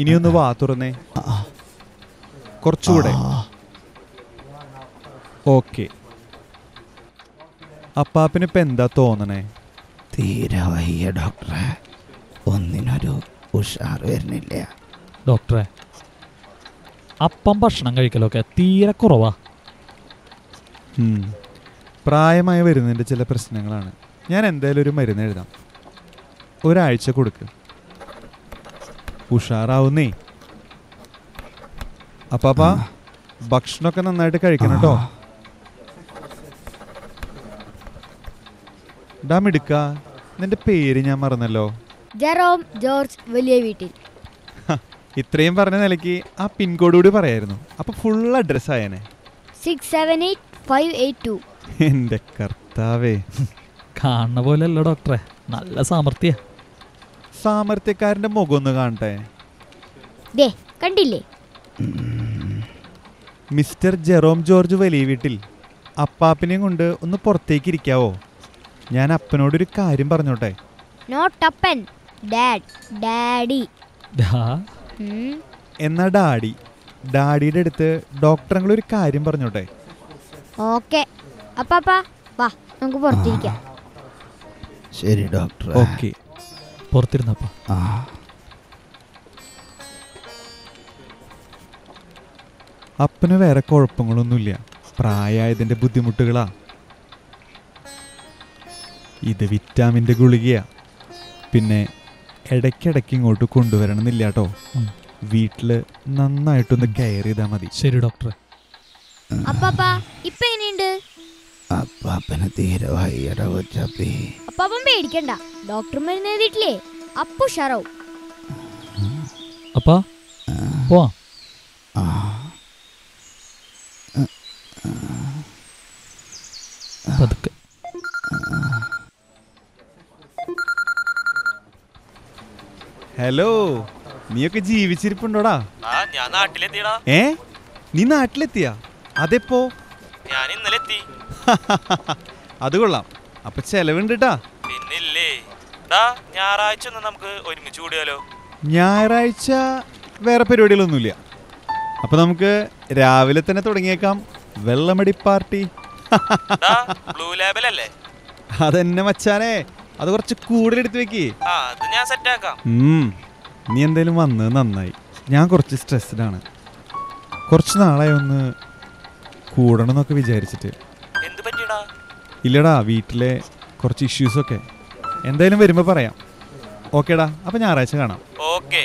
ഇനിയൊന്ന് വാ തുറന്നേ കുറച്ചുകൂടെ ഓക്കെ അപ്പാപ്പിന് ഇപ്പൊ എന്താ തോന്നണേ തീരെ വയ്യ ഡോക്ടറെ ഒന്നിനൊരു ഉഷാർ വരുന്നില്ല ഡോക്ടറെ അപ്പം ഭക്ഷണം കഴിക്കലൊക്കെ തീരെ കുറവാ ഉം. പ്രായമായി വരുന്നതിൻ്റെ ചില പ്രശ്നങ്ങളാണ് ഞാൻ എന്തായാലും ഒരു മരുന്ന് എഴുതാം ഒരാഴ്ച കൊടുക്ക് ഉഷാറാവുന്നേ അപ്പാപ്പാ ഭക്ഷണമൊക്കെ നന്നായിട്ട് കഴിക്കണം കേട്ടോ ഡാ മിടുക്ക നിന്റെ പേര് ഞാൻ മറന്നല്ലോ ജെറോം ജോർജ് വലിയ വീട്ടിൽ ഹ, ഇത്രയും പറഞ്ഞ നിലയ്ക്ക് ആ പിൻകോഡ് കൂടി പറയായിരുന്നു അപ്പൊ ഫുൾ അഡ്രസ് ആയേനെ six seven eight five eight two എന്റെ കർത്താവേ കാണുന്ന പോലെ അല്ല ഡോക്ടറെ നല്ല സാമർഥ്യ സാമർത്ഥ്യക്കാരന്റെ മുഖം ഒന്ന് കാണട്ടെ ദേ കണ്ടില്ലേ മിസ്റ്റർ ജെറോം ജോർജ് വലിയ വീട്ടിൽ അപ്പാപ്പിനെയും കൊണ്ട് ഒന്ന് പുറത്തേക്ക് ഇരിക്കാവോ ഞാൻ അപ്പനോടൊരു കാര്യം പറഞ്ഞോട്ടെ നോട്ട് അപ്പൻ ഡാഡ് ഡാഡി ഡാ, ഉം. എന്നാ ഡാഡി ഡാഡിയുടെ അടുത്ത് ഡോക്ടറങ്ങൾ ഒരു കാര്യം പറഞ്ഞോട്ടെ ഓക്കെ അപ്പാപ്പാ വാ നമുക്ക് പുറത്തിരിക്കാം ശരി ഡോക്ടർ ഓക്കെ പുറത്തിരുന്നപ്പ ആ അപ്പന് വേറെ കുഴപ്പങ്ങളൊന്നുമില്ല പ്രായമായതിന്റെ ബുദ്ധിമുട്ടുകളാ ഇത് വിറ്റാമിൻ്റെ ഗുളികയാ പിന്നെ ഇടയ്ക്കിടയ്ക്ക് ഇങ്ങോട്ട് കൊണ്ടുവരണമെന്നില്ല കേട്ടോ ഉം. വീട്ടില് നന്നായിട്ടൊന്ന് കെയർ ചെയ്താൽ മതി ശരി ഡോക്ടറെ അപ്പാപ്പാ ഇപ്പൊ എങ്ങനെയുണ്ട് അപ്പാപ്പന് തീരെ വയ്യട കൊച്ചപ്പി അപ്പാപ്പൻ പേടിക്കണ്ട ഡോക്ടർ മരുന്ന് എഴുതിയിട്ടില്ലേ അപ്പു ഷറോ അപ്പാ പോവാം ആ പതുക്കെ ഹലോ നീയൊക്കെ ജീവിച്ചിരിപ്പുണ്ടോടാ ആ ഞാൻ നാട്ടിലെത്തിയടാ ഏ നീ നാട്ടിലെത്തിയാ അതെപ്പോ ഞാൻ ഇന്നലെ എത്തി അത് കൊള്ളാം അപ്പൊ ചെലവുണ്ട് ട്ടാ പിന്നില്ലേ ഡാ ഞായറാഴ്ച ഒന്ന് നമുക്ക് ഒരുമിച്ച് കൂടിയാലോ ഞായറാഴ്ച വേറെ പരിപാടികളൊന്നുമില്ല അപ്പൊ നമുക്ക് രാവിലെ തന്നെ തുടങ്ങിയേക്കാം വെള്ളമടി പാർട്ടി ഡാ ബ്ലൂ ലേബലല്ലേ അതെന്നെ മച്ചാനേ അത് കുറച്ച് കൂടുതൽ എടുത്ത് വെക്കേ ആ അത് ഞാൻ സെറ്റാക്കാം ഉം. നീ എന്തായാലും വന്നത് നന്നായി ഞാൻ കുറച്ച് സ്ട്രെസ്ഡ് ആണ് കുറച്ച് നാളായി ഒന്ന് കൂടണം എന്നൊക്കെ വിചാരിച്ചിട്ട് എന്ത് പറ്റിയടാ ഇല്ലടാ വീട്ടിലെ കുറച്ച് ഇഷ്യൂസൊക്കെ എന്തായാലും വരുമ്പോൾ പറയാം ഓക്കേടാ അപ്പം ഞായറാഴ്ച കാണാം ഓക്കെ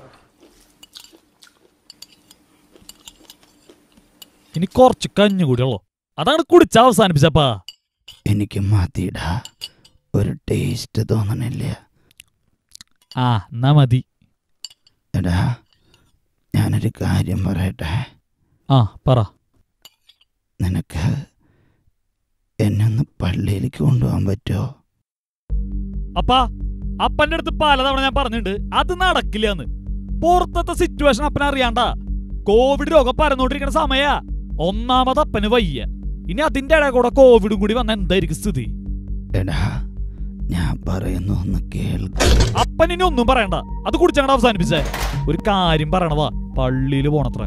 ഇനി കുറച്ച് കഞ്ഞു കൂടിയുള്ളൂ അതാണ് കുടിച്ച അവസാനിപ്പിച്ചപ്പാ എനിക്ക് മതിടാ ഒരു ടേസ്റ്റ് തോന്നണില്ല ആ എന്നാ മതി എടാ ഞാനൊരു കാര്യം പറയട്ടെ ആ പറ നിനക്ക് എന്നെ ഒന്ന് പള്ളിയിലേക്ക് കൊണ്ടുപോകാൻ പറ്റുമോ അപ്പാ അപ്പന്റെ അടുത്ത് പലതവണ ഞാൻ പറഞ്ഞിട്ടുണ്ട് അത് നടക്കില്ല എന്ന് പുറത്തത്തെ സിറ്റുവേഷൻ അപ്പന അറിയാണ്ട കോവിഡ് രോഗം പരന്നോണ്ടിരിക്കുന്ന സമയ ഒന്നാമത് അപ്പന് വയ്യ ഇനി അതിന്റെ ഇടയിൽ കൂടെ കോവിഡും കൂടി വന്ന എന്തായിരിക്കും സ്ഥിതി എടാ ഞാൻ പറയുന്നു ഒന്ന് കേൾക്ക് അപ്പൻ ഇനി ഒന്നും പറയണ്ട അത് കുടിച്ചങ്ങടെ അവസാനിപ്പിച്ചേ ഒരു കാര്യം പറയണതാ പള്ളിയിൽ പോണത്ര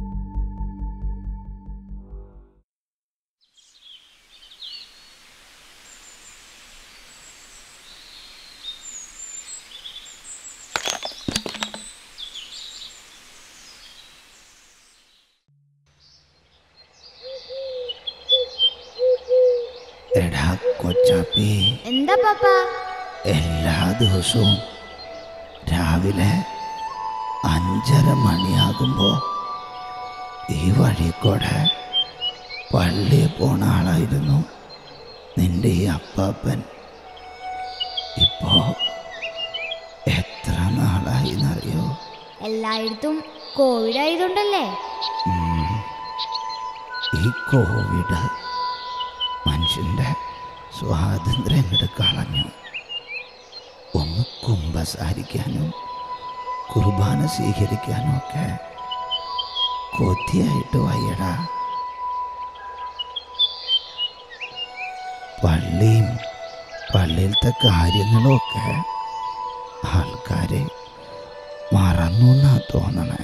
എടാ കൊച്ചാപ്പി എന്താ പാപ്പാ എല്ലാ ദിവസവും രാവിലെ അഞ്ചര മണിയാകുമ്പോൾ ഈ വഴി കൂടെ പള്ളിയിൽ പോണ ആളായിരുന്നു നിന്റെ ഈ അപ്പാപ്പൻ ഇപ്പോ എത്ര നാളായി എന്നറിയോ എല്ലായിടത്തും കോവിഡ് ആയതുകൊണ്ടല്ലേ ഉം. ഈ കോവിഡ് മനുഷ്യൻ്റെ സ്വാതന്ത്ര്യം ഇങ്ങോട്ട് കളഞ്ഞു ഒന്ന് കുമ്പസാരിക്കാനും കുർബാന സ്വീകരിക്കാനും ഒക്കെ കൊതിയായിട്ട് വയ്യടാ പള്ളിയും പള്ളിയിലത്തെ കാര്യങ്ങളും ഒക്കെ ആൾക്കാരെ മറ മറന്നു എന്നാ തോന്നണേ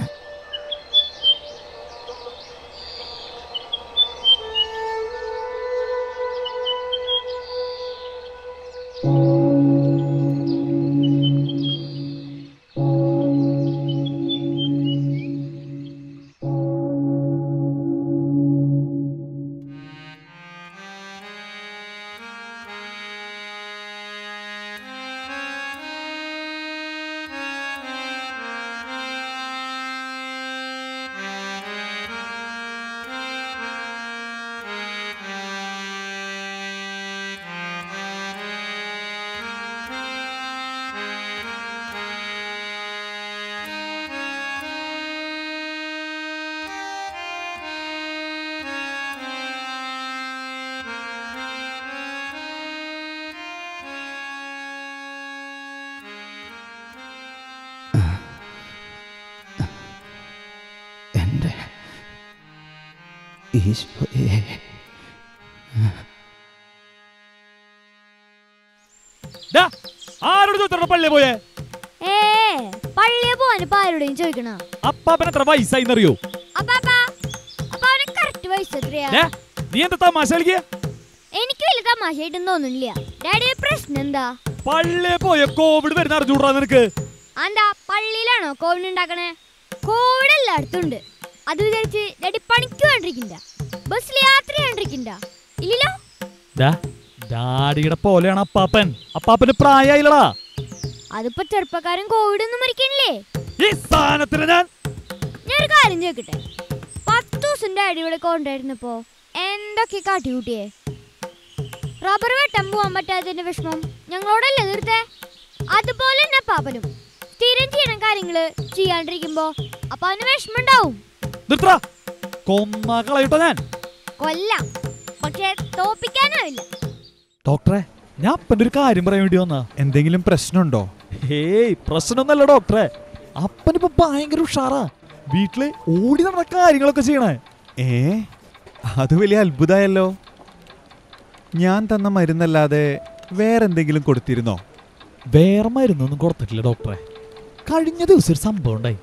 എൻ്റെ ഈശോയെ ഡാ, ആരോട് ചോദിച്ചോ പള്ളിയെ പോയേ ഏ പള്ളിയെ പോവാൻ ഇപ്പൊ ആരോടെയും ചോദിക്കണ അപ്പാപ്പൻ എത്ര വയസ്സായിന്നറിയോ അപ്പാപ്പാ അപ്പൊ അവന് കറക്റ്റ് വയസ്സ് എത്രയാ ഡേ, നീ എന്താ തമാശ കളിക്കുക എനിക്ക് വലിയ തമാശയായിട്ടും തോന്നുന്നില്ല ഡാഡിയുടെ പ്രശ്നം എന്താ പള്ളിയെ പോയ കോവിഡ് വരുന്ന അറിഞ്ഞൂടാ നിനക്ക് എന്താ പള്ളിയിലാണോ കോവിഡ് ഉണ്ടാക്കണേ കോവിഡ് എല്ലായിടത്തും ഉണ്ട് അത് വിചാരിച്ച് ഡാഡി പണിക്ക് വേണ്ടിരിക്കണ്ട ബസ്സിൽ യാത്ര ചെയ്യാണ്ടിരിക്കണ്ട ഇല്ലല്ലോ ഡാ, ഡാഡിയുടെ പോലെയാണ് അപ്പാപ്പൻ അപ്പാപ്പന് പ്രായമായില്ലടാ അതിപ്പോ ചെറുപ്പക്കാരൻ കോവിഡ് ഒന്നും മരിക്കണില്ലേ ഈ സ്ഥാനത്തിന് ഞാൻ ഞാനൊരു കാര്യം ചോദിക്കട്ടെ പത്ത് ദിവസം ഡാഡി ഇവിടെ കൊണ്ടുവരുന്നപ്പോ എന്തൊക്കെ കാട്ടിക്കൂട്ടിയേ റബ്ബർ വെട്ടാൻ പോവാൻ പറ്റാത്തതിന്റെ വിഷമം ഞങ്ങളോടല്ലേ തീർത്തേ അതുപോലെ തന്നെ പാപ്പനും സ്ഥിരം ചെയ്യണ കാര്യങ്ങള് ചെയ്യാണ്ടിരിക്കുമ്പോ അപ്പൊ അവന് വിഷമം ഉണ്ടാവും നിർത്തടാ കൊന്നാ കളയട്ടോ ഞാൻ കൊല്ലാം പക്ഷെ തോപ്പിക്കാനാവില്ല ഡോക്ടറെ ഞാൻ അപ്പന്റെ ഒരു കാര്യം പറയാൻ വേണ്ടി വന്നാ എന്തെങ്കിലും പ്രശ്നമുണ്ടോ ഹേയ് പ്രശ്നമൊന്നല്ല ഡോക്ടറെ അപ്പനിപ്പോ ഭയങ്കര ഉഷാറാ വീട്ടില് ഓടി നടന്ന കാര്യങ്ങളൊക്കെ ചെയ്യണേ ഏ അത് വലിയ അത്ഭുതമായല്ലോ ഞാൻ തന്ന മരുന്നല്ലാതെ വേറെന്തെങ്കിലും കൊടുത്തിരുന്നോ വേറെ മരുന്നൊന്നും കൊടുത്തിട്ടില്ല ഡോക്ടറെ കഴിഞ്ഞ ദിവസം ഒരു സംഭവം ഉണ്ടായി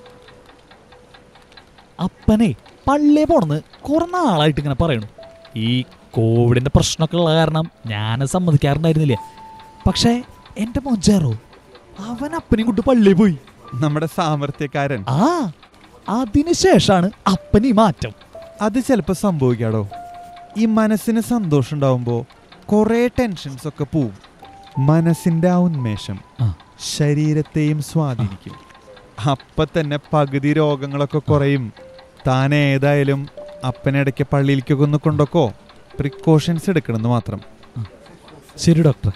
അപ്പനെ പള്ളിയെ പോണെന്ന് കുറെ നാളായിട്ട് ഇങ്ങനെ പറയണു ഈ കോവിഡിന്റെ പ്രശ്നമൊക്കെ ഉള്ള കാരണം ഞാൻ സമ്മതിക്കാറുണ്ടായിരുന്നില്ല പക്ഷേ എൻ്റെ മൊഞ്ചാറോ അവൻ അപ്പനെയും കൊണ്ട് പള്ളിയിൽ പോയി നമ്മുടെ സാമർത്ഥ്യക്കാരൻ ആ അതിനുശേഷാണ് അപ്പന് ഈ മാറ്റം അത് ചിലപ്പോൾ സംഭവിക്കാടോ ഈ മനസ്സിന് സന്തോഷം ഉണ്ടാവുമ്പോൾ കുറേ ടെൻഷൻസ് ഒക്കെ പോവും മനസ്സിൻ്റെ ആ ഉന്മേഷം ആ. ശരീരത്തെയും സ്വാധീനിക്കും അപ്പൊ തന്നെ പകുതി രോഗങ്ങളൊക്കെ കുറയും താൻ ഏതായാലും അപ്പനിടയ്ക്ക് പള്ളിയിലേക്കൊക്കെ ഒന്ന് കൊണ്ടൊക്കോ പ്രിക്കോഷൻസ് എടുക്കണമെന്ന് മാത്രം ശരി ഡോക്ടർ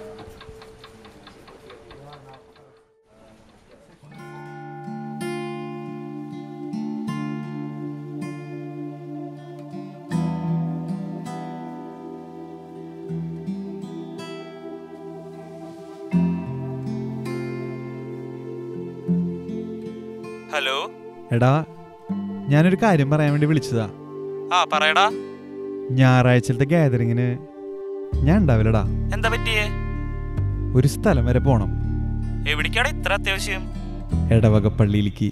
ഹലോ എടാ ഞാനൊരു കാര്യം പറയാൻ വേണ്ടി വിളിച്ചതാ ആ പറയടാ ഞായറാഴ്ചത്തെ ഗ്യാതറിങ്ങിന് ഞാൻ ഉണ്ടാവില്ലടാ എന്താ പറ്റിയേ ഒരു സ്ഥലം വരെ പോണം എവിടേക്കാണ് ഇത്ര അത്യാവശ്യം എടവക പള്ളിയിലേക്ക്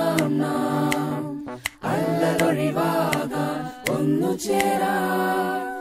ഒന്നു ചേരാ